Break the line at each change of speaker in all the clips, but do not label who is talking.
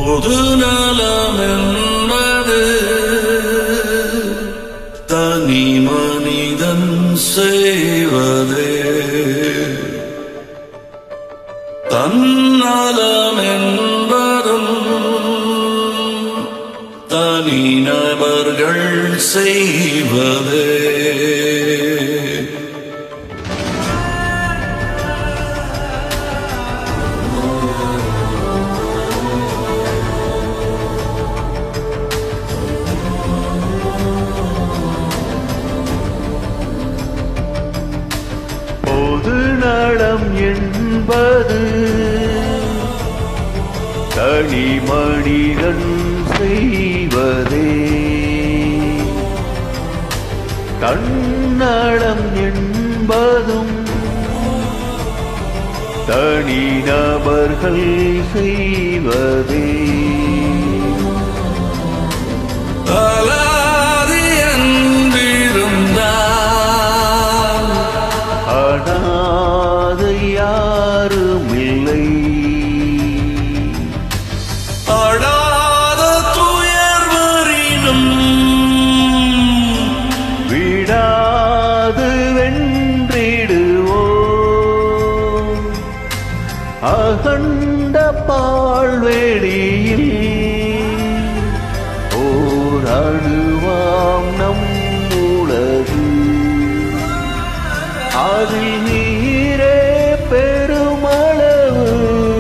பொது நலம் என்பது தனி மனிதன் செய்வதே தன்னலம் என்பதும் தனிநபர்கள் செய்வதே
பொது நலம் என்பது தனி மனிதன் செய்வதே தன்னலம் என்பதும் தனி நபர்கள் செய்வதே
அலாதி என்றிருந்தால்
அனாதை யாருமில்லை
அடாத துயர்வரினும்
விடாது வென்றிடுவோம் அகண்ட பால்வெளியில் ஓர் அணுவாம் நம் உலகு அதில் நீரே பெருமளவு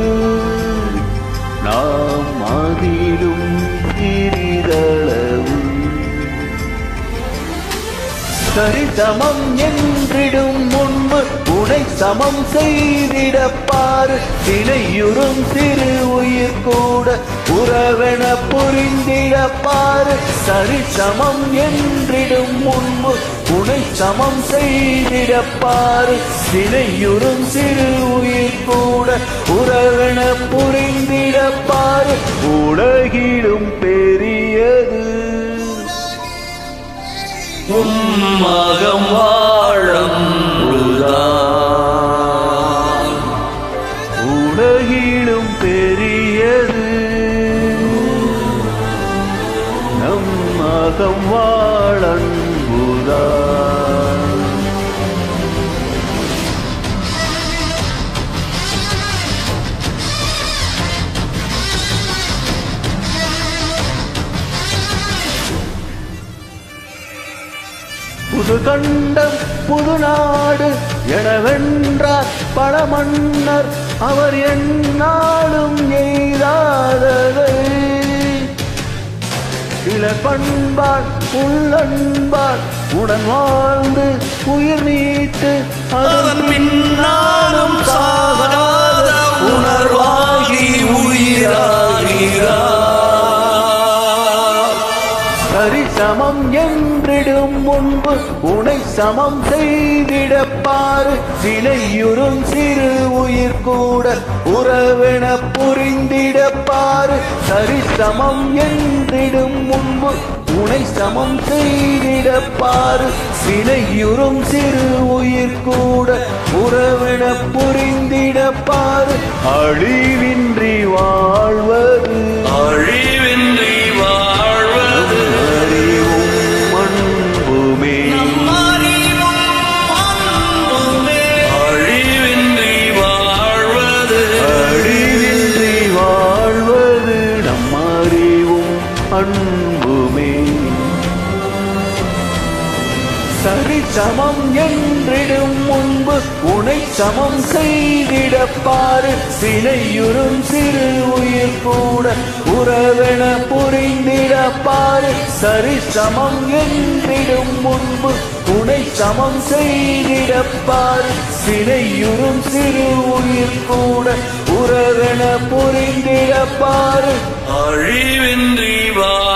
நாம் அதிலும் சிறிதளவு சரிசமம் என்றிடும் முன்பு உனை சமம் செய்திடப்பாரு தினையுறும் சிறு உயிர் கூட உறவென புரிந்திடப்பாரு சரிசமம் என்றிடும் முன்பு உனை சமம் செய்திடப்பாரு தினையுறும் சிறு உயிர் கூட உறவென புரிந்திடப்பாரு உலகிலும் பெரியது
உம்மகம் வாழம்புதான்
உலகிலும் பெரியது நம் அகம் வாழன்புதான் புது கண்டம் புது நாடு எனவென்றார் பல மன்னர் அவர் எந்நாளும் எய்தாததை சில பண்பால் உள்ளன்பால் உடன் வாழ்ந்து உயிர் நீத்து
அதன் பின்னாலும் சாகாத உணர்வாகி உயிராகிறார்
சரிசமம் என்றிடும் முன்பு உனை சமம் செய்திடப்பாரு சிலையுறும் சிறு உயிர் கூட உறவென புரிந்திடப்பாரு சரிசமம் என்றிடும் முன்பு உனை சமம் செய்திடப்பாரு சிலையுறும் சிறு உயிர் கூட உறவென புரிந்திடப்பாரு அழிவின்றி வாழ்வது
அழிவின்றி வாழ்வது
அறிவும் அன்புமே
அறிவும் அன்புமே. அழிவின்றி வாழ்வது
அழிவின்றி வாழ்வது நம் அறிவும் அன்புமே சரிசமம் என்றிடும் முன்பு உனை சமம் செய்திடப்பாரு சிலையுறும் சிறு உயிர் கூட உறவென புரிந்திடப்பாரு சரிசமம் என்றிடும் முன்பு உனை சமம் செய்திடப்பாரு சிலையுறும் சிறு உயிர் கூட உறவென புரிந்திடப்பாரு
அழிவின்றி வாழ்